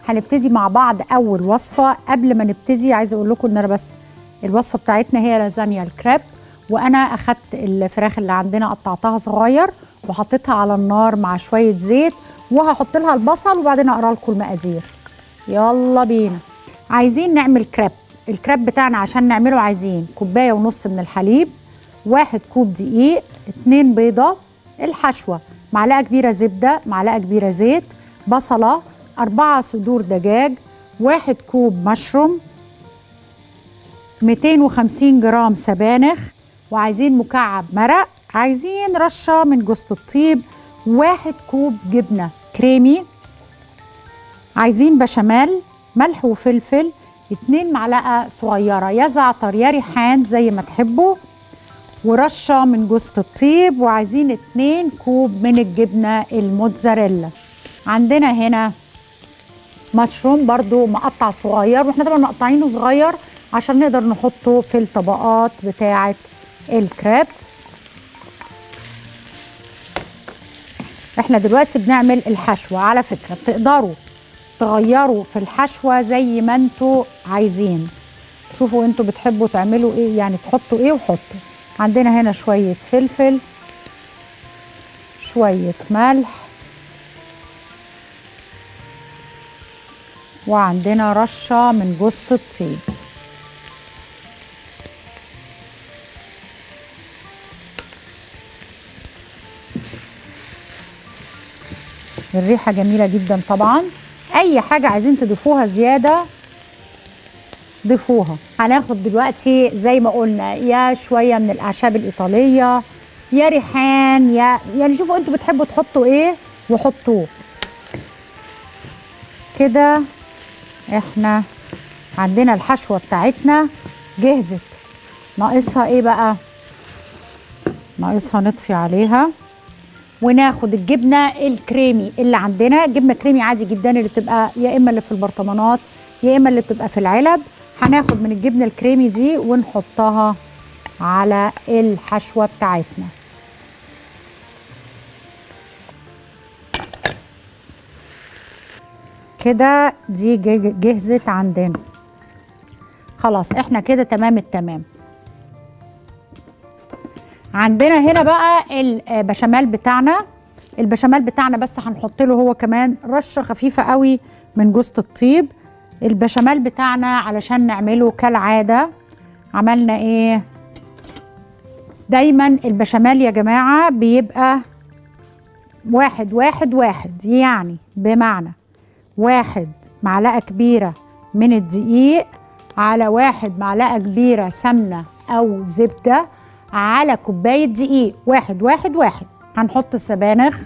هنبتدي مع بعض اول وصفه قبل ما نبتدي عايزه اقول لكم ان انا بس الوصفه بتاعتنا هي لازانيا الكريب وانا اخدت الفراخ اللي عندنا قطعتها صغير وحطيتها على النار مع شويه زيت وهحط لها البصل وبعدين اقرا لكم المقادير يلا بينا عايزين نعمل كريب الكريب بتاعنا عشان نعمله عايزين كوبايه ونص من الحليب واحد كوب دقيق اتنين بيضه الحشوه معلقه كبيره زبده معلقه كبيره زيت بصله أربعة صدور دجاج واحد كوب مشروم 250 جرام سبانخ وعايزين مكعب مرق عايزين رشة من جوز الطيب واحد كوب جبنة كريمي عايزين بشاميل ملح وفلفل اتنين معلقة صغيرة يا زعتر يا ريحان زي ما تحبوا ورشة من جوز الطيب وعايزين اتنين كوب من الجبنة الموتزاريلا عندنا هنا مشروم برضو مقطع صغير واحنا طبعا مقطعينه صغير عشان نقدر نحطه في الطبقات بتاعة الكريب احنا دلوقتي بنعمل الحشوة على فكرة بتقدروا تغيروا في الحشوة زي ما انتوا عايزين شوفوا انتوا بتحبوا تعملوا ايه يعني تحطوا ايه وحطوا عندنا هنا شوية فلفل شوية ملح وعندنا رشة من جوز الطيب الريحة جميلة جدا طبعا أي حاجة عايزين تضيفوها زيادة ضيفوها هناخد دلوقتي زي ما قلنا يا شوية من الأعشاب الإيطالية يا ريحان يا يعني شوفوا انتوا بتحبوا تحطوا ايه وحطوه كده احنا عندنا الحشوة بتاعتنا جهزت ناقصها ايه بقى ناقصها نطفي عليها وناخد الجبنة الكريمي اللي عندنا جبنة كريمي عادي جدا اللي بتبقى يا اما اللي في البرطمانات يا اما اللي بتبقى في العلب هناخد من الجبنة الكريمي دي ونحطها على الحشوة بتاعتنا كده دي جهزت عندنا خلاص احنا كده تمام التمام عندنا هنا بقى البشاميل بتاعنا البشاميل بتاعنا بس هنحط له هو كمان رشه خفيفه قوي من جوز الطيب البشاميل بتاعنا علشان نعمله كالعاده عملنا ايه دايما البشاميل يا جماعه بيبقى واحد واحد واحد يعني بمعنى واحد معلقة كبيرة من الدقيق على واحد معلقة كبيرة سمنة أو زبدة على كوباية دقيق واحد واحد واحد هنحط السبانخ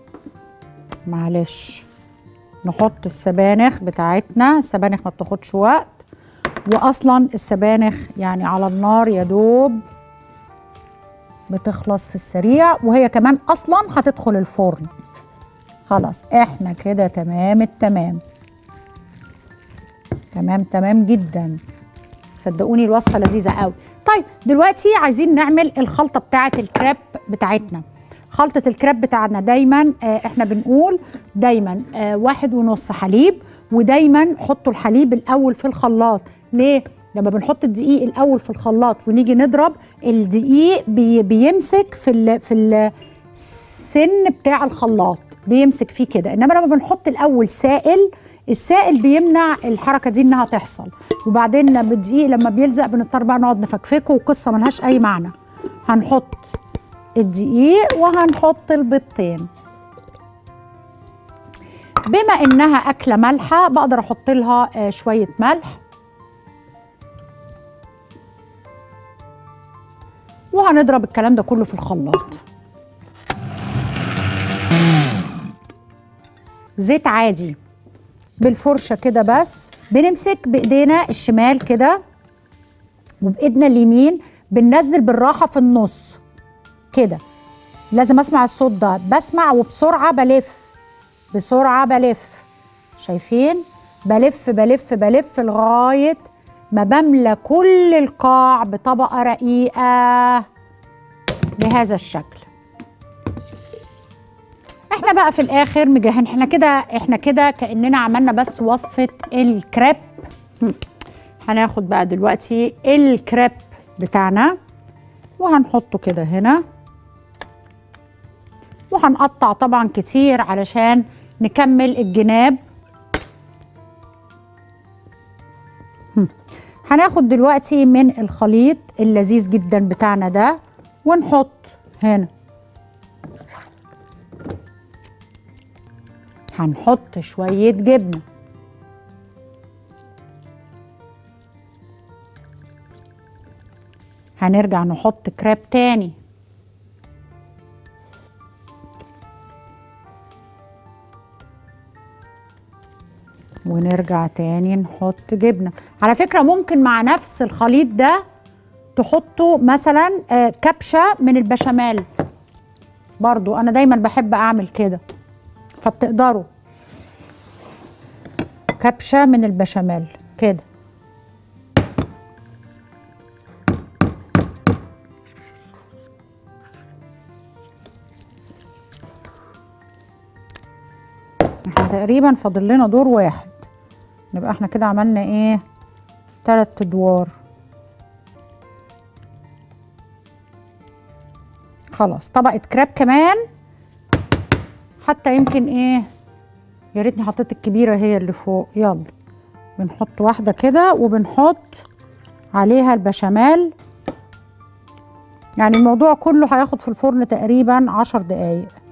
معلش نحط السبانخ بتاعتنا السبانخ ما بتاخدش وقت واصلا السبانخ يعني على النار يا دوب بتخلص في السريع وهي كمان اصلا هتدخل الفرن خلاص احنا كده تمام التمام تمام تمام جدا صدقوني الوصفه لذيذه قوي طيب دلوقتي عايزين نعمل الخلطه بتاعه الكريب بتاعتنا خلطه الكريب بتاعنا دايما آه احنا بنقول دايما آه واحد ونص حليب ودايما حطوا الحليب الاول في الخلاط ليه لما بنحط الدقيق الاول في الخلاط ونيجي نضرب الدقيق بي بيمسك في ال في السن بتاع الخلاط بيمسك فيه كده انما لما بنحط الاول سائل السائل بيمنع الحركه دي انها تحصل وبعدين لما الدقيق لما بيلزق بنضطر بقى نقعد نفكفكه وقصه ملهاش اي معنى هنحط الدقيق وهنحط البيضتين بما انها اكله مالحه بقدر احط لها شويه ملح وهنضرب الكلام ده كله في الخلاط زيت عادي بالفرشه كده بس بنمسك بايدينا الشمال كده وبايدنا اليمين بننزل بالراحه في النص كده لازم اسمع الصوت ده بسمع وبسرعه بلف بسرعه بلف شايفين بلف بلف بلف لغايه ما بملى كل القاع بطبقه رقيقه بهذا الشكل احنا بقى في الاخر مجهن احنا كده احنا كده كاننا عملنا بس وصفه الكريب هم. هناخد بقى دلوقتي الكريب بتاعنا وهنحطه كده هنا وهنقطع طبعا كتير علشان نكمل الجناب هم. هناخد دلوقتي من الخليط اللذيذ جدا بتاعنا ده ونحط هنا هنحط شوية جبنة هنرجع نحط كريب تاني ونرجع تاني نحط جبنة على فكرة ممكن مع نفس الخليط ده تحطوا مثلا آه، كبشة من البشاميل برضو أنا دايما بحب أعمل كده فبتقدروا كبشة من البشاميل كده احنا تقريبا فاضل لنا دور واحد نبقى احنا كده عملنا ايه تلات ادوار خلاص طبقة كراب كمان حتى يمكن ايه يا ريتني حطيت الكبيرة هي اللي فوق يلا بنحط واحدة كده وبنحط عليها البشاميل يعني الموضوع كله هياخد في الفرن تقريبا عشر دقايق